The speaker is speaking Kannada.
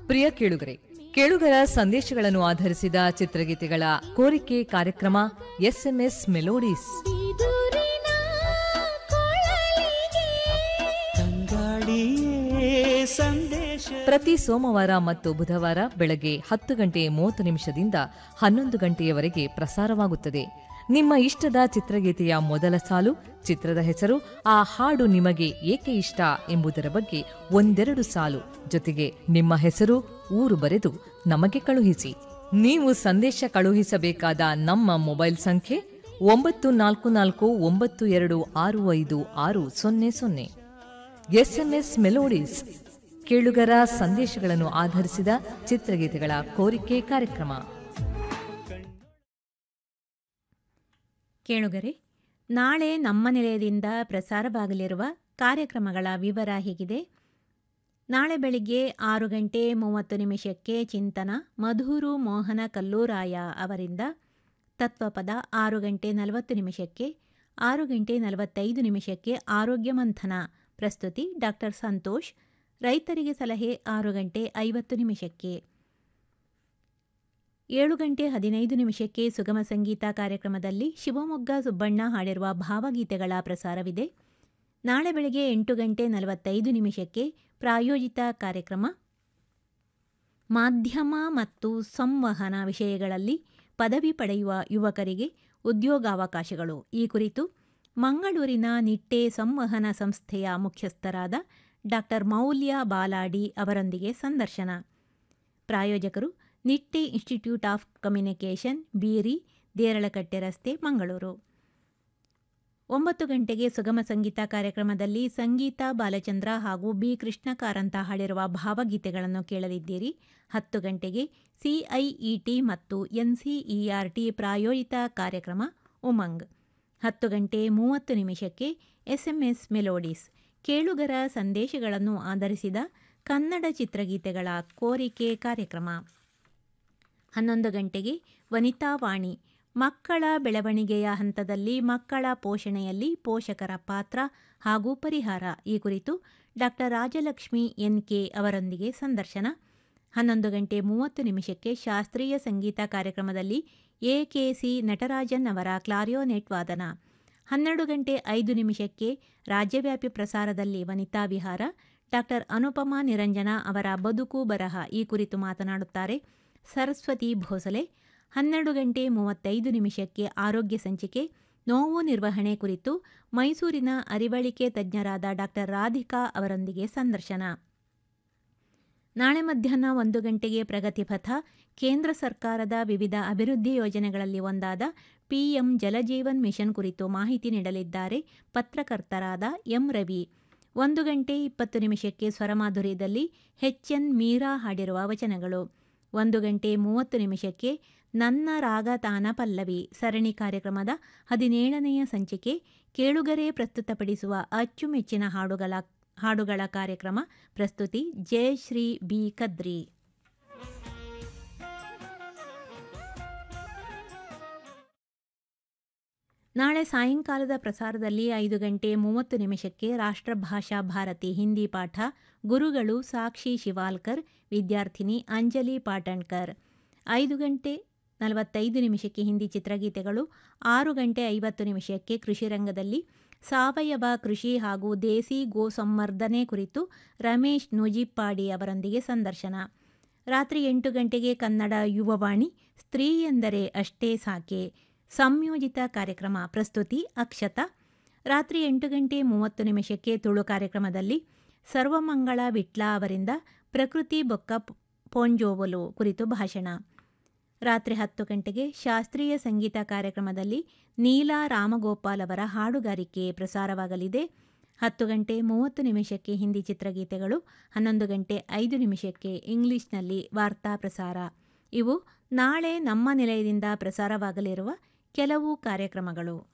ಪ್ರಿಯ ಕೇಳುಗರೆ ಕೇಳುಗರ ಸಂದೇಶಗಳನ್ನು ಆಧರಿಸಿದ ಚಿತ್ರಗೀತೆಗಳ ಕೋರಿಕೆ ಕಾರ್ಯಕ್ರಮ ಎಸ್ಎಂಎಸ್ ಮೆಲೋಡೀಸ್ ಬಿದುರಿನ ಕೊಳಲಿಗೆ ತಂಗಾಳಿಯೇ ಸಂದೇಶ ಪ್ರತಿ ಸೋಮವಾರ ಮತ್ತು ಬುಧವಾರ ಬೆಳಗ್ಗೆ ಹತ್ತು ಗಂಟೆ ಮೂವತ್ತು ನಿಮಿಷದಿಂದ ಹನ್ನೊಂದು ಗಂಟೆಯವರೆಗೆ ಪ್ರಸಾರವಾಗುತ್ತದೆ ನಿಮ್ಮ ಇಷ್ಟದ ಚಿತ್ರಗೀತೆಯ ಮೊದಲ ಸಾಲು ಚಿತ್ರದ ಹೆಸರು ಆ ಹಾಡು ನಿಮಗೆ ಏಕೆ ಇಷ್ಟ ಎಂಬುದರ ಬಗ್ಗೆ ಒಂದೆರಡು ಸಾಲು ಜೊತೆಗೆ ನಿಮ್ಮ ಹೆಸರು ಊರು ಬರೆದು ನಮಗೆ ಕಳುಹಿಸಿ ನೀವು ಸಂದೇಶ ಕಳುಹಿಸಬೇಕಾದ ನಮ್ಮ ಮೊಬೈಲ್ ಸಂಖ್ಯೆ ಒಂಬತ್ತು ನಾಲ್ಕು ನಾಲ್ಕು ಒಂಬತ್ತು ಎರಡು ಆರು ಐದು ಆರು ಸೊನ್ನೆ ಸೊನ್ನೆ ಎಸ್ಎಂಎಸ್ ಮೆಲೋಡೀಸ್ ಕೇಳುಗರ ಸಂದೇಶಗಳನ್ನು ಆಧರಿಸಿದ ಚಿತ್ರಗೀತೆಗಳ ಕೋರಿಕೆ ಕಾರ್ಯಕ್ರಮ ಕೇಳುಗರೆ ನಾಳೆ ನಮ್ಮ ನಿಲಯದಿಂದ ಪ್ರಸಾರವಾಗಲಿರುವ ಕಾರ್ಯಕ್ರಮಗಳ ವಿವರ ಹೀಗಿದೆ ನಾಳೆ ಬೆಳಿಗ್ಗೆ ಆರು ಗಂಟೆ ಮೂವತ್ತು ನಿಮಿಷಕ್ಕೆ ಚಿಂತನ ಮಧುರು ಮೋಹನ ಕಲ್ಲೂರಾಯ ಅವರಿಂದ ತತ್ವಪದ ಆರು ಗಂಟೆ ನಲವತ್ತು ನಿಮಿಷಕ್ಕೆ ಆರು ಗಂಟೆ ನಲವತ್ತೈದು ನಿಮಿಷಕ್ಕೆ ಆರೋಗ್ಯ ಮಂಥನ ಪ್ರಸ್ತುತಿ ಡಾಕ್ಟರ್ ಸಂತೋಷ್ ರೈತರಿಗೆ ಸಲಹೆ ಆರು ಗಂಟೆ ಐವತ್ತು ನಿಮಿಷಕ್ಕೆ ಏಳು ಗಂಟೆ ಹದಿನೈದು ನಿಮಿಷಕ್ಕೆ ಸುಗಮ ಸಂಗೀತ ಕಾರ್ಯಕ್ರಮದಲ್ಲಿ ಶಿವಮೊಗ್ಗ ಸುಬ್ಬಣ್ಣ ಹಾಡಿರುವ ಭಾವಗೀತೆಗಳ ಪ್ರಸಾರವಿದೆ ನಾಳೆ ಬೆಳಗ್ಗೆ ಎಂಟು ಗಂಟೆ ನಲವತ್ತೈದು ನಿಮಿಷಕ್ಕೆ ಪ್ರಾಯೋಜಿತ ಕಾರ್ಯಕ್ರಮ ಮಾಧ್ಯಮ ಮತ್ತು ಸಂವಹನ ವಿಷಯಗಳಲ್ಲಿ ಪದವಿ ಪಡೆಯುವ ಯುವಕರಿಗೆ ಉದ್ಯೋಗಾವಕಾಶಗಳು ಈ ಕುರಿತು ಮಂಗಳೂರಿನ ನಿಟ್ಟೆ ಸಂವಹನ ಸಂಸ್ಥೆಯ ಮುಖ್ಯಸ್ಥರಾದ ಡಾಕ್ಟರ್ ಮೌಲ್ಯ ಬಾಲಾಡಿ ಅವರೊಂದಿಗೆ ಸಂದರ್ಶನ ಪ್ರಾಯೋಜಕರು ನಿಟ್ಟೆ ಇನ್ಸ್ಟಿಟ್ಯೂಟ್ ಆಫ್ ಕಮ್ಯುನಿಕೇಷನ್ ಬೀರಿ ದೇರಳಕಟ್ಟೆ ರಸ್ತೆ ಮಂಗಳೂರು ಒಂಬತ್ತು ಗಂಟೆಗೆ ಸುಗಮ ಸಂಗೀತ ಕಾರ್ಯಕ್ರಮದಲ್ಲಿ ಸಂಗೀತ ಬಾಲಚಂದ್ರ ಹಾಗೂ ಬಿ ಕೃಷ್ಣ ಕಾರಂತ ಹಾಡಿರುವ ಭಾವಗೀತೆಗಳನ್ನು ಕೇಳಲಿದ್ದೀರಿ ಹತ್ತು ಗಂಟೆಗೆ ಸಿಐಇಟಿ ಮತ್ತು ಎನ್ಸಿಇಆರ್ಟಿ ಪ್ರಾಯೋಜಿತ ಕಾರ್ಯಕ್ರಮ ಉಮಂಗ್ ಹತ್ತು ಗಂಟೆ ಮೂವತ್ತು ನಿಮಿಷಕ್ಕೆ ಎಸ್ಎಂಎಸ್ ಮೆಲೋಡೀಸ್ ಕೇಳುಗರ ಸಂದೇಶಗಳನ್ನು ಆಧರಿಸಿದ ಕನ್ನಡ ಚಿತ್ರಗೀತೆಗಳ ಕೋರಿಕೆ ಕಾರ್ಯಕ್ರಮ ಹನ್ನೊಂದು ಗಂಟೆಗೆ ವನಿತಾವಾಣಿ ಮಕ್ಕಳ ಬೆಳವಣಿಗೆಯ ಹಂತದಲ್ಲಿ ಮಕ್ಕಳ ಪೋಷಣೆಯಲ್ಲಿ ಪೋಷಕರ ಪಾತ್ರ ಹಾಗೂ ಪರಿಹಾರ ಈ ಕುರಿತು ಡಾಕ್ಟರ್ ರಾಜಲಕ್ಷ್ಮಿ ಎನ್ ಕೆ ಅವರೊಂದಿಗೆ ಸಂದರ್ಶನ ಹನ್ನೊಂದು ಗಂಟೆ ಮೂವತ್ತು ನಿಮಿಷಕ್ಕೆ ಶಾಸ್ತ್ರೀಯ ಸಂಗೀತ ಕಾರ್ಯಕ್ರಮದಲ್ಲಿ ಎಕೆಸಿ ನಟರಾಜನ್ ಅವರ ಕ್ಲಾರಿಯೋನೆಟ್ ವಾದನ ಹನ್ನೆರಡು ಗಂಟೆ ಐದು ನಿಮಿಷಕ್ಕೆ ರಾಜ್ಯವ್ಯಾಪಿ ಪ್ರಸಾರದಲ್ಲಿ ವನಿತಾ ವಿಹಾರ ಡಾಕ್ಟರ್ ಅನುಪಮಾ ನಿರಂಜನ ಅವರ ಬದುಕು ಬರಹ ಈ ಕುರಿತು ಮಾತನಾಡುತ್ತಾರೆ ಸರಸ್ವತಿ ಭೋಸಲೆ ಹನ್ನೆರಡು ಗಂಟೆ ಮೂವತ್ತೈದು ನಿಮಿಷಕ್ಕೆ ಆರೋಗ್ಯ ಸಂಚಿಕೆ ನೋವು ನಿರ್ವಹಣೆ ಕುರಿತು ಮೈಸೂರಿನ ಅರಿವಳಿಕೆ ತಜ್ಞರಾದ ಡಾಕ್ಟರ್ ರಾಧಿಕಾ ಅವರೊಂದಿಗೆ ಸಂದರ್ಶನ ನಾಳೆ ಮಧ್ಯಾಹ್ನ ಒಂದು ಗಂಟೆಗೆ ಪ್ರಗತಿಪಥ ಕೇಂದ್ರ ಸರ್ಕಾರದ ವಿವಿಧ ಅಭಿವೃದ್ಧಿ ಯೋಜನೆಗಳಲ್ಲಿ ಒಂದಾದ ಪಿಎಂ ಜಲಜೀವನ್ ಮಿಷನ್ ಕುರಿತು ಮಾಹಿತಿ ನೀಡಲಿದ್ದಾರೆ ಪತ್ರಕರ್ತರಾದ ಎಂ ರವಿ ಒಂದು ಗಂಟೆ ಇಪ್ಪತ್ತು ನಿಮಿಷಕ್ಕೆ ಸ್ವರಮಾಧುರ್ಯದಲ್ಲಿ ಎನ್ ಮೀರಾ ಹಾಡಿರುವ ವಚನಗಳು ಒಂದು ಗಂಟೆ ಮೂವತ್ತು ನಿಮಿಷಕ್ಕೆ ನನ್ನ ರಾಗ ತಾನ ಪಲ್ಲವಿ ಸರಣಿ ಕಾರ್ಯಕ್ರಮದ ಹದಿನೇಳನೆಯ ಸಂಚಿಕೆ ಕೇಳುಗರೆ ಪ್ರಸ್ತುತಪಡಿಸುವ ಅಚ್ಚುಮೆಚ್ಚಿನ ಹಾಡುಗಳ ಹಾಡುಗಳ ಕಾರ್ಯಕ್ರಮ ಪ್ರಸ್ತುತಿ ಜಯಶ್ರೀ ಬಿ ಕದ್ರಿ ನಾಳೆ ಸಾಯಂಕಾಲದ ಪ್ರಸಾರದಲ್ಲಿ ಐದು ಗಂಟೆ ಮೂವತ್ತು ನಿಮಿಷಕ್ಕೆ ರಾಷ್ಟ್ರಭಾಷಾ ಭಾರತಿ ಹಿಂದಿ ಪಾಠ ಗುರುಗಳು ಸಾಕ್ಷಿ ಶಿವಾಲ್ಕರ್ ವಿದ್ಯಾರ್ಥಿನಿ ಅಂಜಲಿ ಪಾಟಣ್ಕರ್ ಐದು ಗಂಟೆ ನಲವತ್ತೈದು ನಿಮಿಷಕ್ಕೆ ಹಿಂದಿ ಚಿತ್ರಗೀತೆಗಳು ಆರು ಗಂಟೆ ಐವತ್ತು ನಿಮಿಷಕ್ಕೆ ಕೃಷಿ ರಂಗದಲ್ಲಿ ಸಾವಯವ ಕೃಷಿ ಹಾಗೂ ದೇಸಿ ಗೋ ಸಂವರ್ಧನೆ ಕುರಿತು ರಮೇಶ್ ನುಜಿಪ್ಪಾಡಿ ಅವರೊಂದಿಗೆ ಸಂದರ್ಶನ ರಾತ್ರಿ ಎಂಟು ಗಂಟೆಗೆ ಕನ್ನಡ ಯುವವಾಣಿ ಸ್ತ್ರೀ ಎಂದರೆ ಅಷ್ಟೇ ಸಾಕೆ ಸಂಯೋಜಿತ ಕಾರ್ಯಕ್ರಮ ಪ್ರಸ್ತುತಿ ಅಕ್ಷತಾ ರಾತ್ರಿ ಎಂಟು ಗಂಟೆ ಮೂವತ್ತು ನಿಮಿಷಕ್ಕೆ ತುಳು ಕಾರ್ಯಕ್ರಮದಲ್ಲಿ ಸರ್ವಮಂಗಳ ವಿಟ್ಲ ಅವರಿಂದ ಪ್ರಕೃತಿ ಬೊಕ್ಕ ಪೊಂಜೋವಲು ಕುರಿತು ಭಾಷಣ ರಾತ್ರಿ ಹತ್ತು ಗಂಟೆಗೆ ಶಾಸ್ತ್ರೀಯ ಸಂಗೀತ ಕಾರ್ಯಕ್ರಮದಲ್ಲಿ ನೀಲಾ ರಾಮಗೋಪಾಲ್ ಅವರ ಹಾಡುಗಾರಿಕೆ ಪ್ರಸಾರವಾಗಲಿದೆ ಹತ್ತು ಗಂಟೆ ಮೂವತ್ತು ನಿಮಿಷಕ್ಕೆ ಹಿಂದಿ ಚಿತ್ರಗೀತೆಗಳು ಹನ್ನೊಂದು ಗಂಟೆ ಐದು ನಿಮಿಷಕ್ಕೆ ಇಂಗ್ಲಿಷ್ನಲ್ಲಿ ವಾರ್ತಾ ಪ್ರಸಾರ ಇವು ನಾಳೆ ನಮ್ಮ ನಿಲಯದಿಂದ ಪ್ರಸಾರವಾಗಲಿರುವ ಕೆಲವು ಕಾರ್ಯಕ್ರಮಗಳು